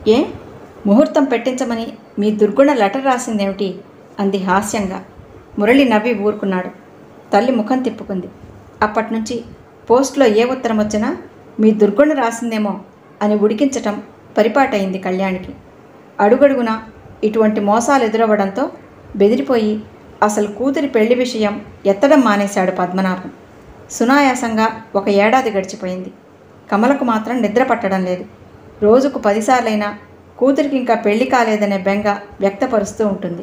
ఏ ముహూర్తం పెట్టించమని మీ దుర్గుణ లెటర్ రాసిందేమిటి అంది హాస్యంగా మురళి నవ్వి ఊరుకున్నాడు తల్లి ముఖం తిప్పుకుంది అప్పటి నుంచి పోస్ట్లో ఏ ఉత్తరం వచ్చినా మీ దుర్గుణ రాసిందేమో అని ఉడికించటం పరిపాటైంది కళ్యాణికి అడుగడుగునా ఇటువంటి మోసాలు ఎదురవ్వడంతో బెదిరిపోయి అసలు కూతురి పెళ్లి విషయం ఎత్తడం మానేశాడు పద్మనాభం సునాయాసంగా ఒక ఏడాది గడిచిపోయింది కమలకు మాత్రం నిద్ర పట్టడం లేదు రోజుకు పదిసార్లైనా కూతురికి ఇంకా పెళ్లి కాలేదనే బెంగ వ్యక్తపరుస్తూ ఉంటుంది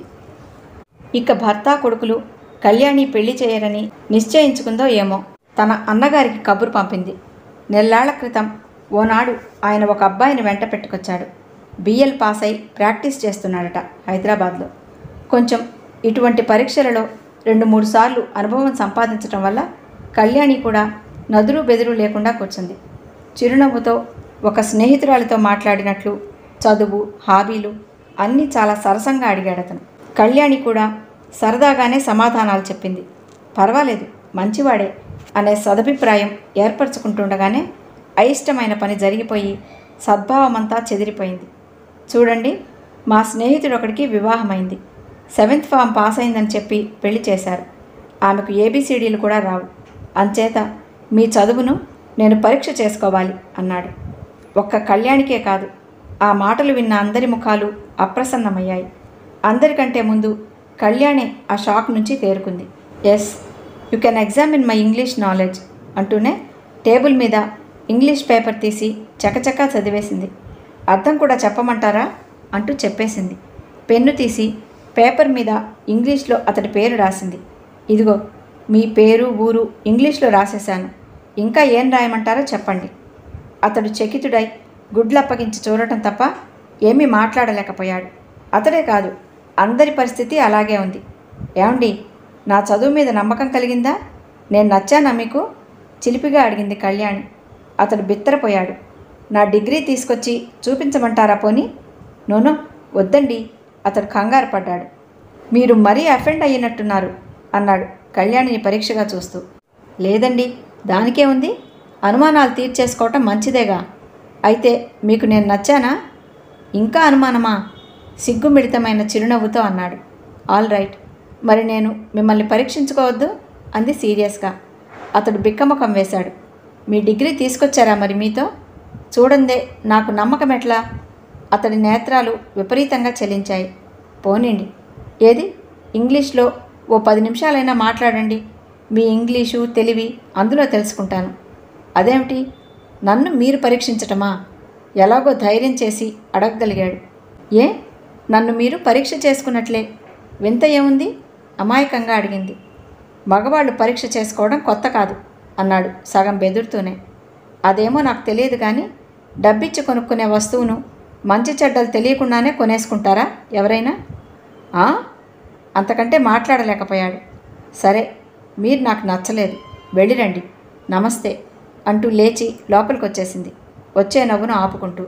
ఇక భర్త కొడుకులు కళ్యాణి పెళ్లి చేయరని నిశ్చయించుకుందో ఏమో తన అన్నగారికి కబురు పంపింది నెల్లాళ్ల క్రితం ఓనాడు ఆయన ఒక అబ్బాయిని వెంట పెట్టుకొచ్చాడు బిఎల్ పాస్ అయి ప్రాక్టీస్ చేస్తున్నాడట హైదరాబాద్లో కొంచెం ఇటువంటి పరీక్షలలో రెండు మూడు సార్లు అనుభవం సంపాదించడం వల్ల కళ్యాణి కూడా నదురు బెదురు లేకుండా కూర్చుంది చిరునవ్వుతో ఒక స్నేహితురాలితో మాట్లాడినట్లు చదువు హాబీలు అన్నీ చాలా సరసంగా అడిగాడు అతను కళ్యాణి కూడా సరదాగానే సమాధానాలు చెప్పింది పర్వాలేదు మంచివాడే అనే సదభిప్రాయం ఏర్పరచుకుంటుండగానే అయిష్టమైన పని జరిగిపోయి సద్భావమంతా చెదిరిపోయింది చూడండి మా స్నేహితుడు ఒకడికి వివాహమైంది సెవెంత్ ఫామ్ పాస్ అయిందని చెప్పి పెళ్లి చేశారు ఆమెకు ఏబిసిడీలు కూడా రావు అంచేత మీ చదువును నేను పరీక్ష చేసుకోవాలి అన్నాడు ఒక్క కళ్యాణికే కాదు ఆ మాటలు విన్న అందరి ముఖాలు అప్రసన్నమయ్యాయి అందరికంటే ముందు కళ్యాణి ఆ షాక్ నుంచి తేరుకుంది yes you can examine my English knowledge అంటూనే టేబుల్ మీద ఇంగ్లీష్ పేపర్ తీసి చకచకా చదివేసింది అర్థం కూడా చెప్పమంటారా అంటూ చెప్పేసింది పెన్ను తీసి పేపర్ మీద ఇంగ్లీష్లో అతడి పేరు రాసింది ఇదిగో మీ పేరు ఊరు ఇంగ్లీష్లో రాసేశాను ఇంకా ఏం రాయమంటారో చెప్పండి అతడు చకితుడై గుడ్లప్పగించి చూడటం తప్ప ఏమీ మాట్లాడలేకపోయాడు అతడే కాదు అందరి పరిస్థితి అలాగే ఉంది ఏమండి నా చదువు మీద నమ్మకం కలిగిందా నేను నచ్చానా మీకు చిలిపిగా అడిగింది కళ్యాణి అతడు బిత్తరపోయాడు నా డిగ్రీ తీసుకొచ్చి చూపించమంటారా పోని నోనో వద్దండి అతడు కంగారు పడ్డాడు మీరు మరీ అఫెండ్ అయ్యినట్టున్నారు అన్నాడు కళ్యాణిని పరీక్షగా చూస్తూ లేదండి దానికే ఉంది అనుమానాలు తీర్చేసుకోవటం మంచిదేగా అయితే మీకు నేను నచ్చానా ఇంకా అనుమానమా సిగ్గుమిడితమైన చిరునవ్వుతో అన్నాడు ఆల్ రైట్ మరి నేను మిమ్మల్ని పరీక్షించుకోవద్దు అంది సీరియస్గా అతడు బిక్కముఖం వేశాడు మీ డిగ్రీ తీసుకొచ్చారా మరి మీతో చూడందే నాకు నమ్మకం ఎట్లా అతడి నేత్రాలు విపరీతంగా చెలించాయి పోనీండి ఏది ఇంగ్లీష్లో ఓ పది నిమిషాలైనా మాట్లాడండి మీ ఇంగ్లీషు తెలివి అందులో తెలుసుకుంటాను అదేమిటి నన్ను మీరు పరీక్షించటమా ఎలాగో ధైర్యం చేసి అడగగలిగాడు ఏ నన్ను మీరు పరీక్ష చేసుకున్నట్లే వింత ఏముంది అమాయకంగా అడిగింది మగవాళ్ళు పరీక్ష చేసుకోవడం కొత్త కాదు అన్నాడు సగం బెదురుతూనే అదేమో నాకు తెలియదు కానీ డబ్బిచ్చి కొనుక్కునే వస్తువును మంచి చెడ్డలు తెలియకుండానే కొనేసుకుంటారా ఎవరైనా "ఆ?" అంతకంటే మాట్లాడలేకపోయాడు సరే మీరు నాకు నచ్చలేదు వెళ్ళిరండి నమస్తే అంటూ లేచి లోపలికి వచ్చేసింది వచ్చే నవ్వును ఆపుకుంటూ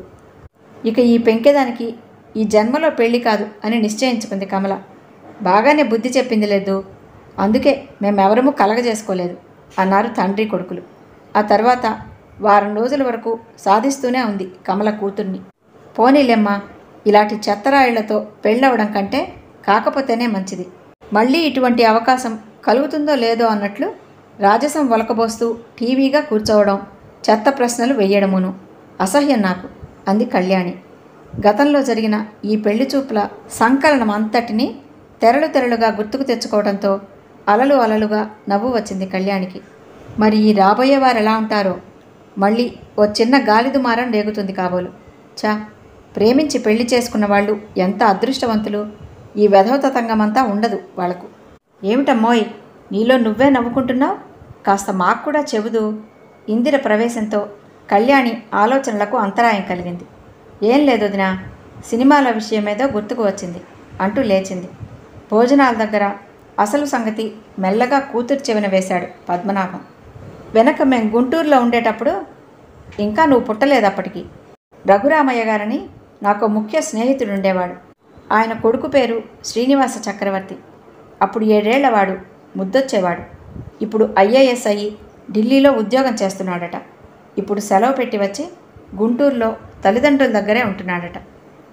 ఇక ఈ పెంకెదానికి ఈ జన్మలో పెళ్లి కాదు అని నిశ్చయించుకుంది కమల బాగానే బుద్ధి చెప్పింది లేదు అందుకే మేమెవరము కలగజేసుకోలేదు అన్నారు తండ్రి కొడుకులు ఆ తర్వాత వారం రోజుల వరకు సాధిస్తూనే ఉంది కమల కూతుర్ని పోనీలెమ్మా ఇలాంటి చెత్తరాయిళ్లతో పెళ్ళవడం కంటే కాకపోతేనే మంచిది మళ్ళీ ఇటువంటి అవకాశం కలుగుతుందో లేదో అన్నట్లు రాజసం ఒలకబోస్తూ టీవీగా కూర్చోవడం చెత్త ప్రశ్నలు వేయడమును అసహ్యం నాకు అంది కళ్యాణి గతంలో జరిగిన ఈ పెళ్లి చూపుల సంకలనం అంతటినీ తెరలు తెరలుగా గుర్తుకు తెచ్చుకోవడంతో అలలు అలలుగా నవ్వు వచ్చింది కళ్యాణికి మరి ఈ రాబోయే వారు ఎలా ఉంటారో మళ్ళీ ఓ చిన్న గాలిదుమారం రేగుతుంది కాబోలు చా ప్రేమించి పెళ్లి చేసుకున్న వాళ్ళు ఎంత అదృష్టవంతులు ఈ వెధవతతంగమంతా ఉండదు వాళ్లకు ఏమిటమ్మోయ్ నీలో నువ్వే నవ్వుకుంటున్నావు కాస్త మాకు కూడా చెబుదు ఇందిర ప్రవేశంతో కళ్యాణి ఆలోచనలకు అంతరాయం కలిగింది ఏం లేదు వదినా సినిమాల విషయమేదో గుర్తుకు వచ్చింది అంటూ లేచింది భోజనాల దగ్గర అసలు సంగతి మెల్లగా కూతురు చెవిన వేశాడు పద్మనాభం వెనక మేం గుంటూరులో ఉండేటప్పుడు ఇంకా నువ్వు పుట్టలేదు అప్పటికి రఘురామయ్య గారని నాకు ముఖ్య స్నేహితుడు ఉండేవాడు ఆయన కొడుకు పేరు శ్రీనివాస చక్రవర్తి అప్పుడు ఏడేళ్లవాడు ముద్దొచ్చేవాడు ఇప్పుడు ఐఏఎస్ అయ్యి ఢిల్లీలో ఉద్యోగం చేస్తున్నాడట ఇప్పుడు సెలవు పెట్టి వచ్చి గుంటూరులో తల్లిదండ్రుల దగ్గరే ఉంటున్నాడట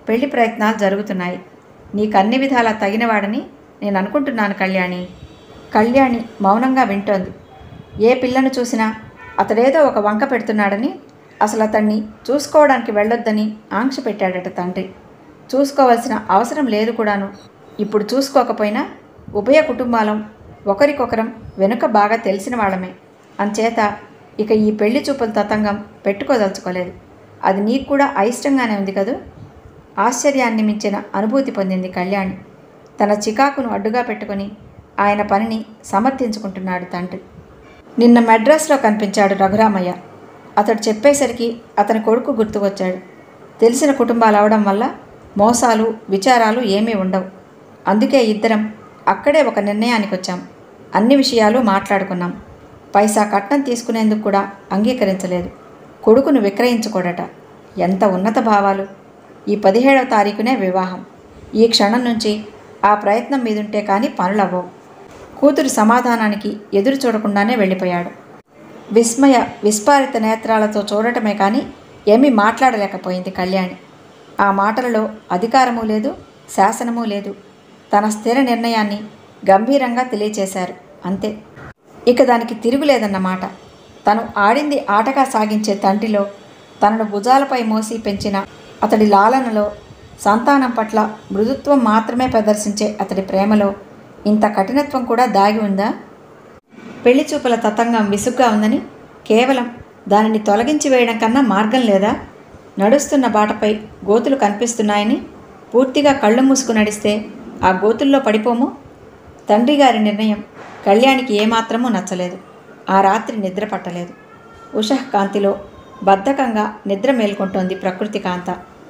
పెళ్లి ప్రయత్నాలు జరుగుతున్నాయి నీకు అన్ని విధాలా తగినవాడని నేను అనుకుంటున్నాను కళ్యాణి కళ్యాణి మౌనంగా వింటోంది ఏ పిల్లను చూసినా అతడేదో ఒక వంక పెడుతున్నాడని అసలు అతన్ని చూసుకోవడానికి వెళ్ళొద్దని ఆంక్ష పెట్టాడట తండ్రి చూసుకోవాల్సిన అవసరం లేదు కూడాను ఇప్పుడు చూసుకోకపోయినా ఉభయ కుటుంబాలం ఒకరికొకరం వెనుక బాగా తెలిసిన వాళ్ళమే అంచేత ఇక ఈ పెళ్లి చూపుల తతంగం పెట్టుకోదలుచుకోలేదు అది నీకు కూడా అయిష్టంగానే ఉంది కదూ ఆశ్చర్యాన్ని మించిన అనుభూతి పొందింది కళ్యాణి తన చికాకును అడ్డుగా పెట్టుకొని ఆయన పనిని సమర్థించుకుంటున్నాడు తండ్రి నిన్న మెడ్రాస్లో కనిపించాడు రఘురామయ్య అతడు చెప్పేసరికి అతని కొడుకు గుర్తుకొచ్చాడు తెలిసిన కుటుంబాలు అవడం వల్ల మోసాలు విచారాలు ఏమీ ఉండవు అందుకే ఇద్దరం అక్కడే ఒక నిర్ణయానికి వచ్చాం అన్ని విషయాలు మాట్లాడుకున్నాం పైసా కట్నం తీసుకునేందుకు కూడా అంగీకరించలేదు కొడుకును విక్రయించుకోడట ఎంత ఉన్నత భావాలు ఈ పదిహేడవ తారీఖునే వివాహం ఈ క్షణం నుంచి ఆ ప్రయత్నం మీదుంటే కానీ పనులవ్వవు కూతురు సమాధానానికి ఎదురు చూడకుండానే వెళ్ళిపోయాడు విస్మయ విస్పారిత నేత్రాలతో చూడటమే కానీ ఏమీ మాట్లాడలేకపోయింది కళ్యాణి ఆ మాటలలో అధికారము లేదు శాసనము లేదు తన స్థిర నిర్ణయాన్ని గంభీరంగా తెలియచేశారు అంతే ఇక దానికి తిరుగులేదన్నమాట తను ఆడింది ఆటగా సాగించే తండ్రిలో తనను భుజాలపై మోసి పెంచిన అతడి లాలనలో సంతానం పట్ల మృదుత్వం మాత్రమే ప్రదర్శించే అతడి ప్రేమలో ఇంత కఠినత్వం కూడా దాగి ఉందా పెళ్లి చూపుల తతంగం విసుగ్గా ఉందని కేవలం దానిని తొలగించి వేయడం కన్నా మార్గం లేదా నడుస్తున్న బాటపై గోతులు కనిపిస్తున్నాయని పూర్తిగా కళ్ళు మూసుకు నడిస్తే ఆ గోతుల్లో పడిపోము తండ్రి గారి నిర్ణయం కళ్యాణికి ఏమాత్రమూ నచ్చలేదు ఆ రాత్రి నిద్ర పట్టలేదు ఉషః కాంతిలో బద్ధకంగా నిద్ర మేల్కొంటోంది ప్రకృతి కాంత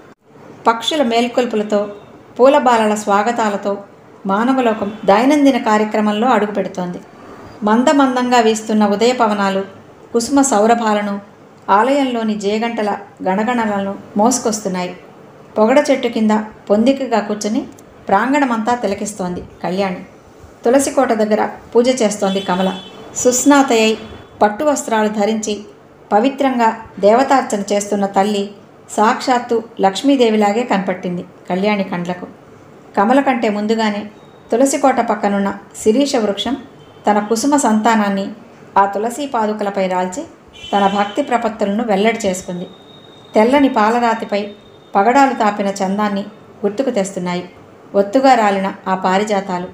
పక్షుల మేల్కొల్పులతో పూలబాలల స్వాగతాలతో మానవలోకం దైనందిన కార్యక్రమంలో అడుగుపెడుతోంది మందమందంగా వీస్తున్న ఉదయ పవనాలు కుసుమ సౌరభాలను ఆలయంలోని జేగంటల గణగణలను మోసుకొస్తున్నాయి పొగడ చెట్టు కింద పొందికగా కూర్చుని ప్రాంగణమంతా తిలకిస్తోంది కళ్యాణి తులసికోట దగ్గర పూజ చేస్తోంది కమల సుస్నాతయై పట్టు వస్త్రాలు ధరించి పవిత్రంగా దేవతార్చన చేస్తున్న తల్లి సాక్షాత్తు లక్ష్మీదేవిలాగే కనపట్టింది కళ్యాణి కండ్లకు కమల కంటే ముందుగానే తులసికోట పక్కనున్న శిరీష వృక్షం తన కుసుమ సంతానాన్ని ఆ తులసి పాదుకలపై రాల్చి తన భక్తి ప్రపత్తులను వెల్లడి చేసుకుంది తెల్లని పాలరాతిపై పగడాలు తాపిన చందాన్ని గుర్తుకు తెస్తున్నాయి ఒత్తుగా రాలిన ఆ పారిజాతాలు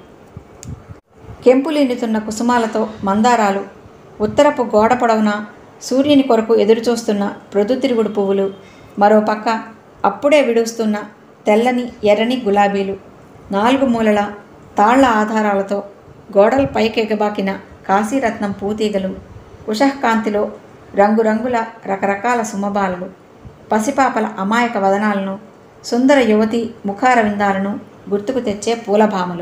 కెంపులీనుతున్న కుసుమాలతో మందారాలు ఉత్తరపు గోడ పొడవున సూర్యుని కొరకు ఎదురుచూస్తున్న ప్రొద్దుతిరుగుడు పువ్వులు మరో పక్క అప్పుడే విడుస్తున్న తెల్లని ఎర్రని గులాబీలు నాలుగు మూలల తాళ్ల ఆధారాలతో గోడల పైకెగబాకిన కాశీరత్నం పూతీగలు ఉషఃకాంతిలో రంగురంగుల రకరకాల సుమబాలలు పసిపాపల అమాయక వదనాలను సుందర యువతి ముఖారవిందాలను గుర్తుకు తెచ్చే పూలభామలు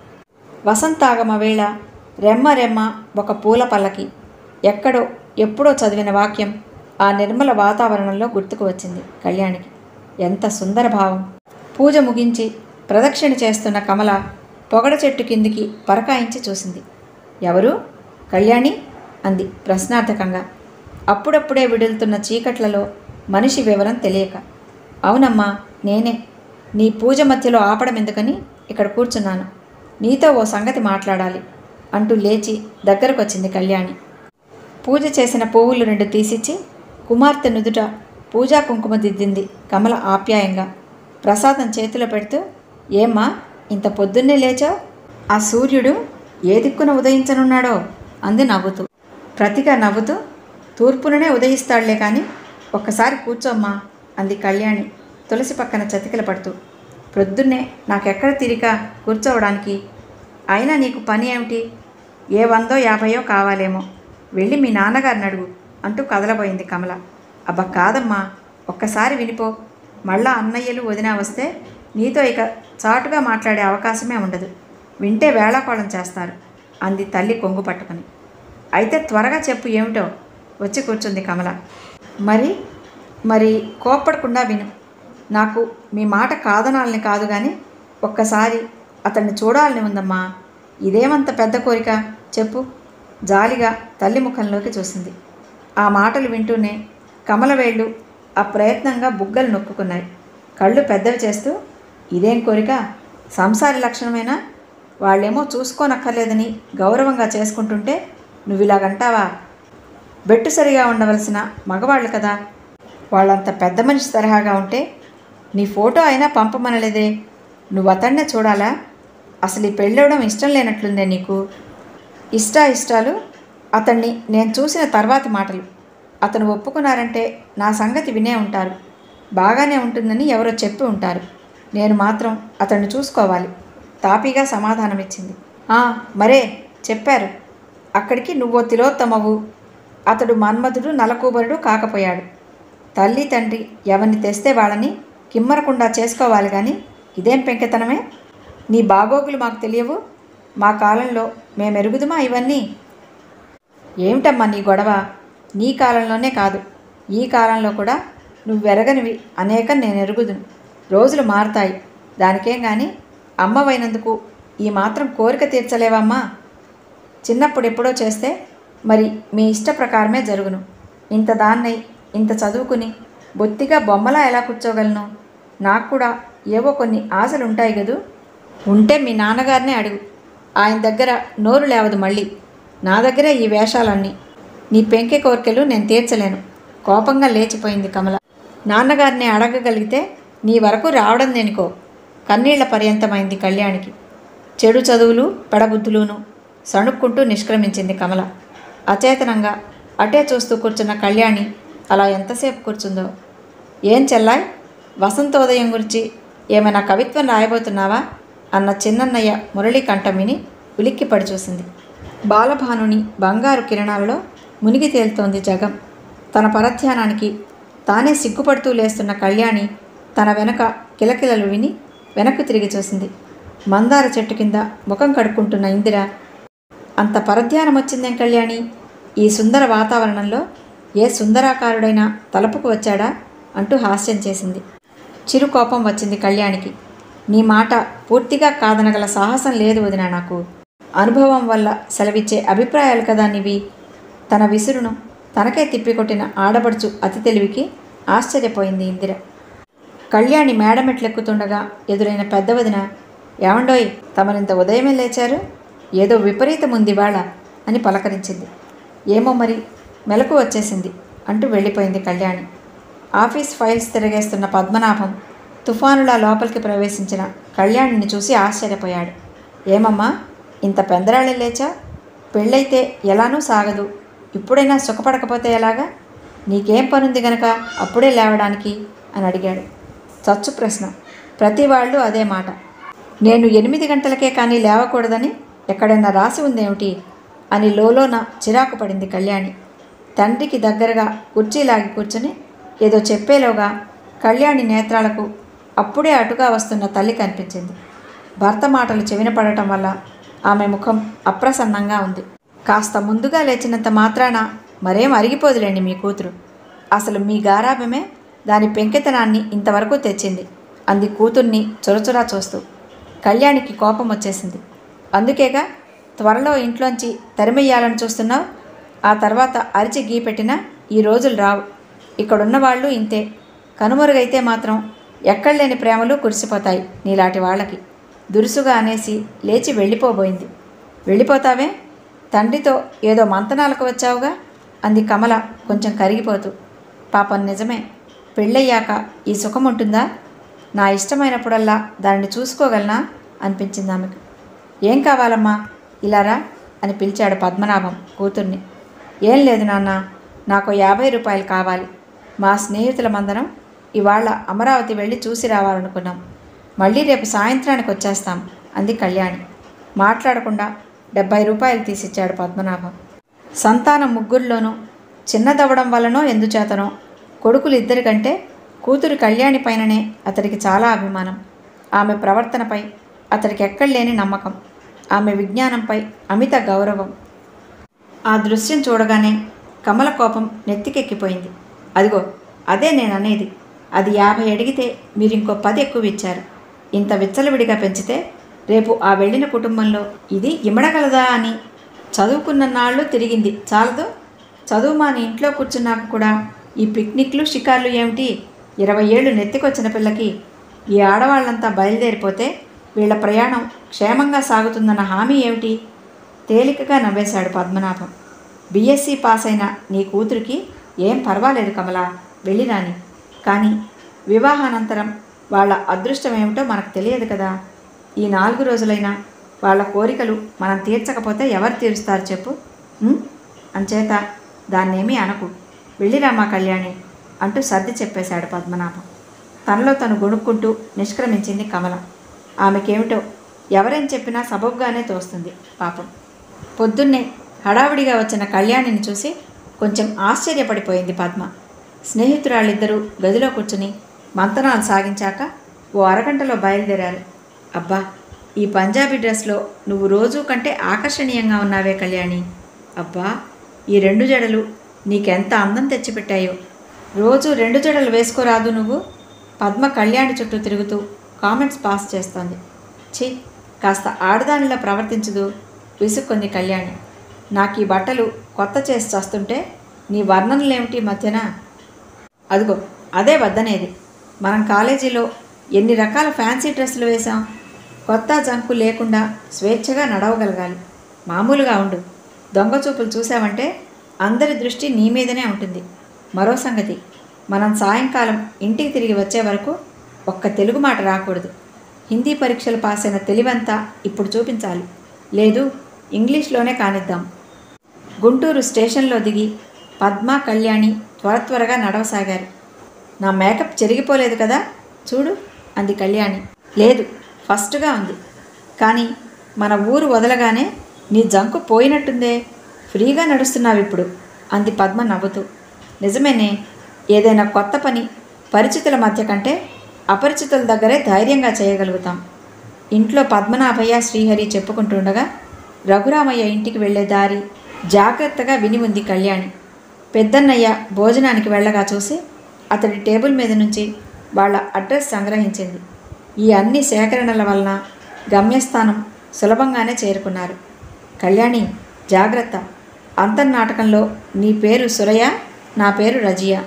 వసంతాగమ వేళ రెమ్మ రెమ్మ ఒక పూల పల్లకి ఎక్కడో ఎప్పుడో చదివిన వాక్యం ఆ నిర్మల వాతావరణంలో గుర్తుకు వచ్చింది కళ్యాణికి ఎంత సుందర భావం పూజ ముగించి ప్రదక్షిణ చేస్తున్న కమల పొగడ చెట్టు కిందికి పరకాయించి చూసింది ఎవరు కళ్యాణి అంది ప్రశ్నార్థకంగా అప్పుడప్పుడే విడులుతున్న చీకట్లలో మనిషి వివరం తెలియక అవునమ్మా నేనే నీ పూజ మధ్యలో ఆపడం ఎందుకని ఇక్కడ కూర్చున్నాను నీతో ఓ సంగతి మాట్లాడాలి అంటూ లేచి దగ్గరకు వచ్చింది కళ్యాణి పూజ చేసిన పువ్వులు రెండు తీసిచ్చి కుమార్తె నుదుట పూజా కుంకుమ దిద్దింది కమల ఆప్యాయంగా ప్రసాదం చేతిలో పెడుతూ ఏమ్మా ఇంత పొద్దున్నే లేచావు ఆ సూర్యుడు ఏ దిక్కున ఉదయించనున్నాడో అంది నవ్వుతూ ప్రతిగా నవ్వుతూ తూర్పుననే ఉదయిస్తాడులే కానీ ఒక్కసారి కూర్చోమ్మా అంది కళ్యాణి తులసి పక్కన చతికిల పడుతూ ప్రొద్దున్నే నాకెక్కడ తిరిగా కూర్చోవడానికి అయినా నీకు పని ఏమిటి ఏ వందో యాభయో కావాలేమో వెళ్ళి మీ నాన్నగారిని అడుగు అంటూ కదలబోయింది కమల అబ్బా కాదమ్మా ఒక్కసారి వినిపో మళ్ళా అన్నయ్యలు వదినా వస్తే నీతో ఇక చాటుగా మాట్లాడే అవకాశమే ఉండదు వింటే వేళాకోళం చేస్తారు అంది తల్లి కొంగు పట్టుకుని అయితే త్వరగా చెప్పు ఏమిటో వచ్చి కూర్చుంది కమల మరి మరి కోప్పడకుండా విను నాకు మీ మాట కాదనాలని కాదు కానీ ఒక్కసారి అతన్ని చూడాలని ఉందమ్మా ఇదేమంత పెద్ద కోరిక చెప్పు జాలిగా తల్లి ముఖంలోకి చూసింది ఆ మాటలు వింటూనే కమల వేళ్ళు ఆ ప్రయత్నంగా బుగ్గలు నొక్కుకున్నాయి కళ్ళు పెద్దవి చేస్తూ ఇదేం కోరిక సంసారి లక్షణమేనా వాళ్ళేమో చూసుకోనక్కర్లేదని గౌరవంగా చేసుకుంటుంటే నువ్వు ఇలాగంటావా బెట్టు సరిగా ఉండవలసిన మగవాళ్ళు కదా వాళ్ళంత పెద్ద మనిషి తరహాగా ఉంటే నీ ఫోటో అయినా పంపమనలేదే నువ్వు అతన్నే చూడాలా అసలు ఈ పెళ్ళవడం ఇష్టం లేనట్లుందే నీకు ఇష్టా ఇష్టాలు అతన్ని నేను చూసిన తర్వాతి మాటలు అతను ఒప్పుకున్నారంటే నా సంగతి వినే ఉంటారు బాగానే ఉంటుందని ఎవరో చెప్పి ఉంటారు నేను మాత్రం అతన్ని చూసుకోవాలి తాపీగా సమాధానమిచ్చింది "ఆ, మరే చెప్పారు అక్కడికి నువ్వో తిలోత్తమవు అతడు మన్మధుడు నలకూబరుడు కాకపోయాడు తల్లి తండ్రి ఎవరిని తెస్తే వాళ్ళని కిమ్మరకుండా చేసుకోవాలి కానీ ఇదేం పెంకెతనమే నీ బాగోగులు మాకు తెలియవు మా కాలంలో మేమెరుగుదుమా ఇవన్నీ ఏమిటమ్మా నీ గొడవ నీ కాలంలోనే కాదు ఈ కాలంలో కూడా నువ్వెరగనివి అనేకం నేను ఎరుగుదును రోజులు మారుతాయి దానికేం కానీ అమ్మవైనందుకు ఈ మాత్రం కోరిక తీర్చలేవమ్మా చిన్నప్పుడు ఎప్పుడో చేస్తే మరి మీ ఇష్ట ప్రకారమే జరుగును ఇంత దాన్నై ఇంత చదువుకుని బొత్తిగా బొమ్మలా ఎలా కూర్చోగలను నాకు కూడా ఏవో కొన్ని ఆశలు ఉంటాయి కదూ ఉంటే మీ నాన్నగారినే అడుగు ఆయన దగ్గర నోరు లేవదు మళ్ళీ నా దగ్గరే ఈ వేషాలన్నీ నీ పెంకె కోరికలు నేను తీర్చలేను కోపంగా లేచిపోయింది కమల నాన్నగారిని అడగగలిగితే నీ వరకు రావడం దేనికో కన్నీళ్ల పర్యంతమైంది కళ్యాణికి చెడు చదువులు పెడబుద్ధులును సణుక్కుంటూ నిష్క్రమించింది కమల అచేతనంగా అటే చూస్తూ కూర్చున్న కళ్యాణి అలా ఎంతసేపు కూర్చుందో ఏం చెల్లాయ్ వసంతోదయం గురించి ఏమైనా కవిత్వం రాయబోతున్నావా అన్న చిన్నన్నయ్య మురళీ కంఠం విని ఉలిక్కిపడి చూసింది బాలభానుని బంగారు కిరణాలలో మునిగి తేలుతోంది జగం తన పరధ్యానానికి తానే సిగ్గుపడుతూ లేస్తున్న కళ్యాణి తన వెనక కిలకిలలు విని వెనక్కు తిరిగి చూసింది మందార చెట్టు కింద ముఖం కడుక్కుంటున్న ఇందిర అంత పరధ్యానం వచ్చిందేం కళ్యాణి ఈ సుందర వాతావరణంలో ఏ సుందరాకారుడైనా తలపుకు వచ్చాడా అంటూ హాస్యం చేసింది చిరు కోపం వచ్చింది కళ్యాణికి నీ మాట పూర్తిగా కాదనగల సాహసం లేదు వదిన నాకు అనుభవం వల్ల సెలవిచ్చే అభిప్రాయాలు కదా నీవి తన విసురును తనకే తిప్పికొట్టిన ఆడపడుచు అతి తెలివికి ఆశ్చర్యపోయింది ఇందిర కళ్యాణి మేడమెట్లెక్కుతుండగా ఎదురైన పెద్ద వదిన ఏమండోయ్ తమరింత ఉదయమే లేచారు ఏదో విపరీతం ఉంది వాళ్ళ అని పలకరించింది ఏమో మరి మెలకు వచ్చేసింది అంటూ వెళ్ళిపోయింది కళ్యాణి ఆఫీస్ ఫైల్స్ తిరగేస్తున్న పద్మనాభం తుఫానులా లోపలికి ప్రవేశించిన కళ్యాణిని చూసి ఆశ్చర్యపోయాడు ఏమమ్మా ఇంత పెందరాళ్ళే లేచా పెళ్ళైతే ఎలానూ సాగదు ఇప్పుడైనా సుఖపడకపోతే ఎలాగా నీకేం పనుంది గనక అప్పుడే లేవడానికి అని అడిగాడు చచ్చు ప్రశ్న ప్రతి వాళ్ళు అదే మాట నేను ఎనిమిది గంటలకే కానీ లేవకూడదని ఎక్కడైనా రాసి ఉందేమిటి అని లోలోన చిరాకు పడింది కళ్యాణి తండ్రికి దగ్గరగా కుర్చీలాగి కూర్చుని ఏదో చెప్పేలోగా కళ్యాణి నేత్రాలకు అప్పుడే అటుగా వస్తున్న తల్లి కనిపించింది భర్త మాటలు చెవిన పడటం వల్ల ఆమె ముఖం అప్రసన్నంగా ఉంది కాస్త ముందుగా లేచినంత మాత్రాన మరేం అరిగిపోదులేండి మీ కూతురు అసలు మీ గారాభమే దాని పెంకెతనాన్ని ఇంతవరకు తెచ్చింది అంది కూతుర్ని చొరచురా చూస్తూ కళ్యాణికి కోపం వచ్చేసింది అందుకేగా త్వరలో ఇంట్లోంచి తరిమెయ్యాలని చూస్తున్నావు ఆ తర్వాత అరిచి గీ పెట్టినా ఈ రోజులు రావు ఇక్కడున్న వాళ్ళు ఇంతే కనుమరుగైతే మాత్రం ఎక్కడలేని ప్రేమలు కురిసిపోతాయి నీలాంటి వాళ్ళకి దురుసుగా అనేసి లేచి వెళ్ళిపోబోయింది వెళ్ళిపోతావే తండ్రితో ఏదో మంతనాలకు వచ్చావుగా అంది కమల కొంచెం కరిగిపోతూ పాపం నిజమే పెళ్ళయ్యాక ఈ సుఖం ఉంటుందా నా ఇష్టమైనప్పుడల్లా దానిని చూసుకోగలనా అనిపించింది ఆమెకు ఏం కావాలమ్మా ఇలారా అని పిలిచాడు పద్మనాభం కూతుర్ని ఏం లేదు నాన్న నాకు యాభై రూపాయలు కావాలి మా స్నేహితులమందరం ఇవాళ అమరావతి వెళ్ళి చూసి రావాలనుకున్నాం మళ్ళీ రేపు సాయంత్రానికి వచ్చేస్తాం అంది కళ్యాణి మాట్లాడకుండా డెబ్బై రూపాయలు తీసిచ్చాడు పద్మనాభం సంతానం ముగ్గురిలోనూ చిన్నదవ్వడం వల్లనో ఎందుచేతనో కొడుకులు ఇద్దరికంటే కూతురు కళ్యాణి పైననే అతడికి చాలా అభిమానం ఆమె ప్రవర్తనపై అతడికి ఎక్కడలేని నమ్మకం ఆమె విజ్ఞానంపై అమిత గౌరవం ఆ దృశ్యం చూడగానే కమల కోపం నెత్తికెక్కిపోయింది అదిగో అదే నేను అనేది అది యాభై అడిగితే మీరు ఇంకో పది ఎక్కువ ఇచ్చారు ఇంత విచ్చలవిడిగా పెంచితే రేపు ఆ వెళ్ళిన కుటుంబంలో ఇది ఇమడగలదా అని చదువుకున్న నాళ్ళు తిరిగింది చాలదు చదువు మాని ఇంట్లో కూర్చున్నాక కూడా ఈ పిక్నిక్లు షికార్లు ఏమిటి ఇరవై ఏళ్ళు నెత్తికొచ్చిన పిల్లకి ఈ ఆడవాళ్ళంతా బయలుదేరిపోతే వీళ్ళ ప్రయాణం క్షేమంగా సాగుతుందన్న హామీ ఏమిటి తేలికగా నవ్వేశాడు పద్మనాభం బీఎస్సీ పాస్ అయిన నీ కూతురికి ఏం పర్వాలేదు కమలా వెళ్ళిరాని కానీ వివాహానంతరం వాళ్ళ అదృష్టం ఏమిటో మనకు తెలియదు కదా ఈ నాలుగు రోజులైనా వాళ్ళ కోరికలు మనం తీర్చకపోతే ఎవరు తీరుస్తారు చెప్పు ఉం? అంచేత దాన్నేమీ అనకు వెళ్ళిరామా కళ్యాణి అంటూ సర్ది చెప్పేశాడు పద్మనాభం తనలో తను గొణుక్కుంటూ నిష్క్రమించింది కమల ఆమెకేమిటో ఎవరేం చెప్పినా సబబుగానే తోస్తుంది పాపం పొద్దున్నే హడావిడిగా వచ్చిన కళ్యాణిని చూసి కొంచెం ఆశ్చర్యపడిపోయింది పద్మ స్నేహితురాళ్ళిద్దరూ గదిలో కూర్చుని మంతనాలు సాగించాక ఓ అరగంటలో బయలుదేరారు అబ్బా ఈ పంజాబీ డ్రెస్లో నువ్వు రోజు కంటే ఆకర్షణీయంగా ఉన్నావే కళ్యాణి అబ్బా ఈ రెండు జడలు నీకెంత అందం తెచ్చిపెట్టాయో రోజు రెండు జడలు వేసుకోరాదు నువ్వు పద్మ కళ్యాణి చుట్టూ తిరుగుతూ కామెంట్స్ పాస్ చేస్తోంది ఛీ కాస్త ఆడదానిలా ప్రవర్తించదు విసుక్కుంది కళ్యాణి నాకు ఈ బట్టలు కొత్త చేసి చస్తుంటే నీ వర్ణనలేమిటి మధ్యన అదిగో అదే వద్దనేది మనం కాలేజీలో ఎన్ని రకాల ఫ్యాన్సీ డ్రెస్సులు వేశాం కొత్త జంకు లేకుండా స్వేచ్ఛగా నడవగలగాలి మామూలుగా ఉండు దొంగ చూపులు చూసావంటే అందరి దృష్టి నీ మీదనే ఉంటుంది మరో సంగతి మనం సాయంకాలం ఇంటికి తిరిగి వచ్చే వరకు ఒక్క తెలుగు మాట రాకూడదు హిందీ పరీక్షలు పాస్ అయిన తెలివంతా ఇప్పుడు చూపించాలి లేదు ఇంగ్లీష్లోనే కానిద్దాం గుంటూరు స్టేషన్లో దిగి పద్మ కళ్యాణి త్వర త్వరగా నడవసాగారు నా మేకప్ చెరిగిపోలేదు కదా చూడు అంది కళ్యాణి లేదు ఫస్ట్గా ఉంది కానీ మన ఊరు వదలగానే నీ జంకు పోయినట్టుందే ఫ్రీగా నడుస్తున్నావు ఇప్పుడు అంది పద్మ నవ్వుతూ నిజమేనే ఏదైనా కొత్త పని పరిచితుల మధ్య కంటే అపరిచితుల దగ్గరే ధైర్యంగా చేయగలుగుతాం ఇంట్లో పద్మనాభయ్య శ్రీహరి చెప్పుకుంటుండగా రఘురామయ్య ఇంటికి వెళ్ళే దారి జాగ్రత్తగా విని ఉంది కళ్యాణి పెద్దన్నయ్య భోజనానికి వెళ్ళగా చూసి అతడి టేబుల్ మీద నుంచి వాళ్ళ అడ్రస్ సంగ్రహించింది ఈ అన్ని సేకరణల వలన గమ్యస్థానం సులభంగానే చేరుకున్నారు కళ్యాణి జాగ్రత్త అంతర్నాటకంలో నీ పేరు సురయ్య నా పేరు రజియా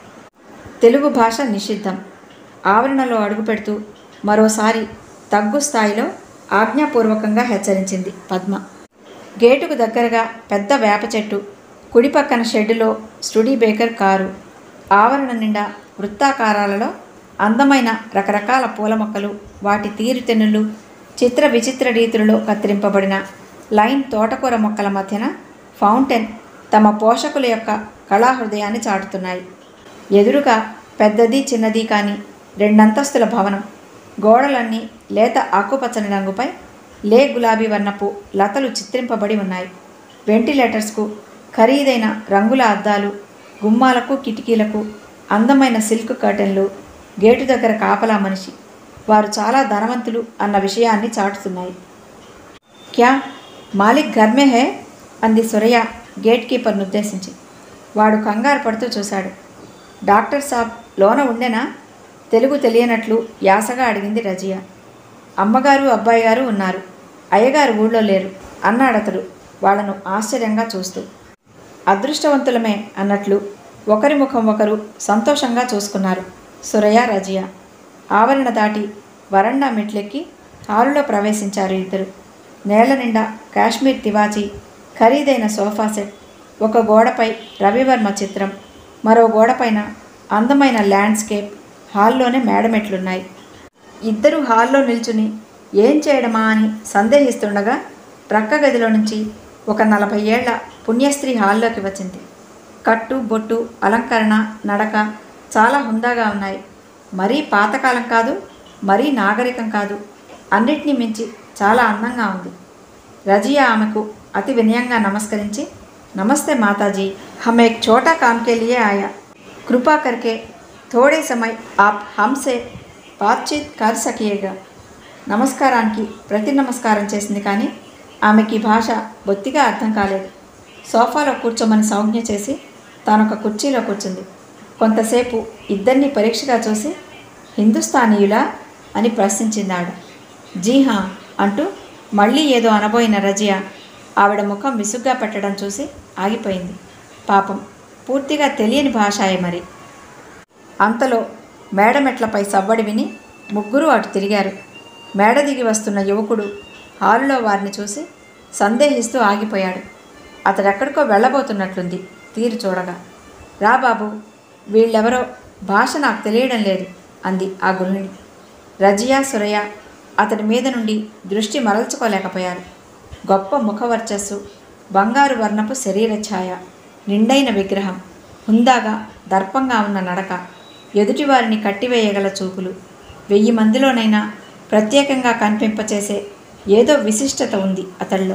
తెలుగు భాష నిషిద్ధం ఆవరణలో అడుగుపెడుతూ మరోసారి తగ్గు స్థాయిలో ఆజ్ఞాపూర్వకంగా హెచ్చరించింది పద్మ గేటుకు దగ్గరగా పెద్ద వేప చెట్టు కుడి పక్కన షెడ్డులో స్టుడీ బేకర్ కారు ఆవరణ నిండా వృత్తాకారాలలో అందమైన రకరకాల పూల మొక్కలు వాటి తీరుతెన్నులు చిత్ర విచిత్ర రీతులలో కత్తిరింపబడిన లైన్ తోటకూర మొక్కల మధ్యన ఫౌంటైన్ తమ పోషకుల యొక్క కళాహృదయాన్ని చాటుతున్నాయి ఎదురుగా పెద్దది చిన్నది కాని రెండంతస్తుల భవనం గోడలన్నీ లేత ఆకుపచ్చని రంగుపై లే గులాబీ వర్ణపు లతలు చిత్రింపబడి ఉన్నాయి వెంటిలేటర్స్కు ఖరీదైన రంగుల అద్దాలు గుమ్మాలకు కిటికీలకు అందమైన సిల్క్ కర్టెన్లు గేటు దగ్గర కాపలా మనిషి వారు చాలా ధనవంతులు అన్న విషయాన్ని చాటుతున్నాయి క్యా మాలిక్ ఘర్మే హే అంది సురయ్య గేట్ కీపర్ను ఉద్దేశించి వాడు కంగారు పడుతూ చూశాడు డాక్టర్ సాబ్ లోన ఉండేనా తెలుగు తెలియనట్లు యాసగా అడిగింది రజియా అమ్మగారు అబ్బాయి గారు ఉన్నారు అయ్యగారు ఊళ్ళో లేరు అన్నాడతడు వాళ్ళను ఆశ్చర్యంగా చూస్తూ అదృష్టవంతులమే అన్నట్లు ఒకరి ముఖం ఒకరు సంతోషంగా చూసుకున్నారు సురయ్య రజియా ఆవరణ దాటి వరండా మెట్లెక్కి హాలులో ప్రవేశించారు ఇద్దరు నేల నిండా కాశ్మీర్ తివాచీ ఖరీదైన సోఫా సెట్ ఒక గోడపై రవివర్మ చిత్రం మరో గోడపైన అందమైన ల్యాండ్స్కేప్ హాల్లోనే మేడమెట్లున్నాయి ఇద్దరు హాల్లో నిల్చుని ఏం చేయడమా అని సందేహిస్తుండగా ప్రక్క గదిలో నుంచి ఒక నలభై ఏళ్ల పుణ్యస్త్రీ హాల్లోకి వచ్చింది కట్టు బొట్టు అలంకరణ నడక చాలా హుందాగా ఉన్నాయి మరీ పాతకాలం కాదు మరీ నాగరికం కాదు అన్నిటినీ మించి చాలా అందంగా ఉంది రజియా ఆమెకు అతి వినయంగా నమస్కరించి నమస్తే మాతాజీ हम एक छोटा काम के लिए आया कृपा करके थोड़े समय आप हमसे బాత్చీత్ కర్ సకియేగా నమస్కారానికి ప్రతి నమస్కారం చేసింది కానీ ఆమెకి ఈ భాష బొత్తిగా అర్థం కాలేదు సోఫాలో కూర్చోమని సౌజ్ఞ చేసి తానొక కుర్చీలో కూర్చుంది కొంతసేపు ఇద్దరిని పరీక్షగా చూసి హిందుస్థానీయులా అని ప్రశ్నించింది ఆవిడ జీహా అంటూ మళ్ళీ ఏదో అనబోయిన రజియా ఆవిడ ముఖం విసుగ్గా పెట్టడం చూసి ఆగిపోయింది పాపం పూర్తిగా తెలియని భాషాయే మరి అంతలో మేడమెట్లపై సవ్వడి విని ముగ్గురు అటు తిరిగారు మేడ దిగి వస్తున్న యువకుడు హాలులో వారిని చూసి సందేహిస్తూ ఆగిపోయాడు అతడెక్కడికో వెళ్ళబోతున్నట్లుంది తీరు చూడగా రా బాబు వీళ్ళెవరో భాష నాకు తెలియడం లేదు అంది ఆ గృహిణి రజియా సురయ్య అతడి మీద నుండి దృష్టి మరల్చుకోలేకపోయారు గొప్ప ముఖవర్చస్సు బంగారు వర్ణపు శరీర ఛాయ నిండైన విగ్రహం హుందాగా దర్పంగా ఉన్న నడక ఎదుటివారిని కట్టివేయగల చూపులు వెయ్యి మందిలోనైనా ప్రత్యేకంగా కనిపింపచేసే ఏదో విశిష్టత ఉంది అతడిలో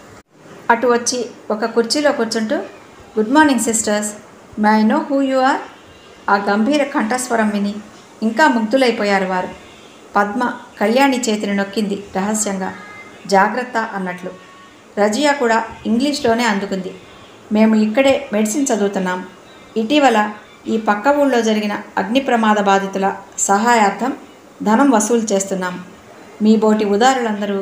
అటు వచ్చి ఒక కుర్చీలో కూర్చుంటూ good morning sisters may I know who you are ఆ గంభీర కంఠస్వరం విని ఇంకా ముగ్ధులైపోయారు వారు పద్మ కళ్యాణి చేతిని నొక్కింది రహస్యంగా జాగ్రత్త అన్నట్లు రజియా కూడా ఇంగ్లీష్లోనే అందుకుంది మేము ఇక్కడే మెడిసిన్ చదువుతున్నాం ఇటీవల ఈ పక్క ఊళ్ళో జరిగిన అగ్ని ప్రమాద బాధితుల సహాయార్థం ధనం వసూలు చేస్తున్నాం మీ బోటి ఉదారులందరూ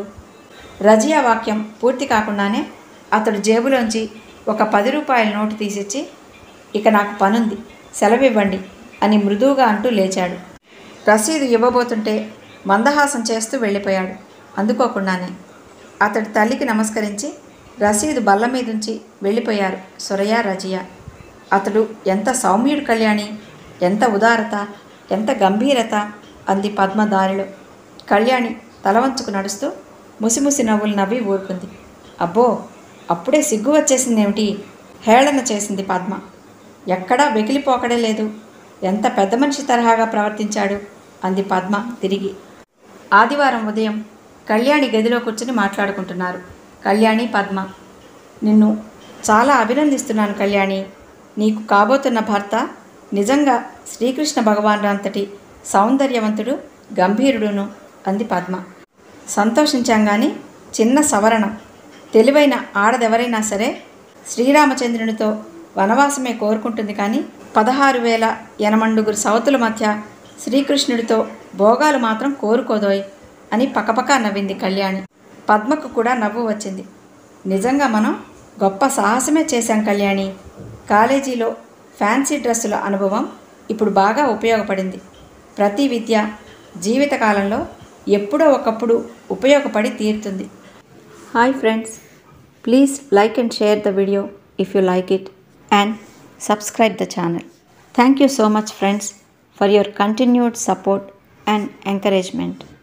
రజియా వాక్యం పూర్తి కాకుండానే అతడు జేబులోంచి ఒక పది రూపాయల నోటు తీసిచ్చి ఇక నాకు పనుంది సెలవివ్వండి అని మృదువుగా అంటూ లేచాడు రసీదు ఇవ్వబోతుంటే మందహాసం చేస్తూ వెళ్ళిపోయాడు అందుకోకుండానే అతడి తల్లికి నమస్కరించి రసీదు బల్ల మీదుంచి వెళ్ళిపోయారు సురయ్య రజియా అతడు ఎంత సౌమ్యుడు కళ్యాణి ఎంత ఉదారత ఎంత గంభీరత అంది పద్మ దారిలో కళ్యాణి తల వంచుకు నడుస్తూ ముసిముసి నవ్వులు నవ్వి ఊరుకుంది అబ్బో అప్పుడే సిగ్గు వచ్చేసిందేమిటి హేళన చేసింది పద్మ ఎక్కడా వెకిలిపోకడే లేదు ఎంత పెద్ద మనిషి తరహాగా ప్రవర్తించాడు అంది పద్మ తిరిగి ఆదివారం ఉదయం కళ్యాణి గదిలో కూర్చుని మాట్లాడుకుంటున్నారు కళ్యాణి పద్మ నిన్ను చాలా అభినందిస్తున్నాను కళ్యాణి నీకు కాబోతున్న భర్త నిజంగా శ్రీకృష్ణ భగవానుడు అంతటి సౌందర్యవంతుడు గంభీరుడును అంది పద్మ సంతోషించాం కానీ చిన్న సవరణం తెలివైన ఆడదెవరైనా సరే శ్రీరామచంద్రునితో వనవాసమే కోరుకుంటుంది కానీ పదహారు వేల ఎనమండుగురు సవతుల మధ్య శ్రీకృష్ణుడితో భోగాలు మాత్రం కోరుకోదోయ్ అని పకపకా నవ్వింది కళ్యాణి పద్మకు కూడా నవ్వు వచ్చింది నిజంగా మనం గొప్ప సాహసమే చేశాం కళ్యాణి కాలేజీలో ఫ్యాన్సీ డ్రెస్సుల అనుభవం ఇప్పుడు బాగా ఉపయోగపడింది ప్రతి విద్య జీవితకాలంలో ఎప్పుడో ఒకప్పుడు ఉపయోగపడి తీరుతుంది hi friends please like and share the video if you like it and subscribe the channel thank you so much friends for your continued support and encouragement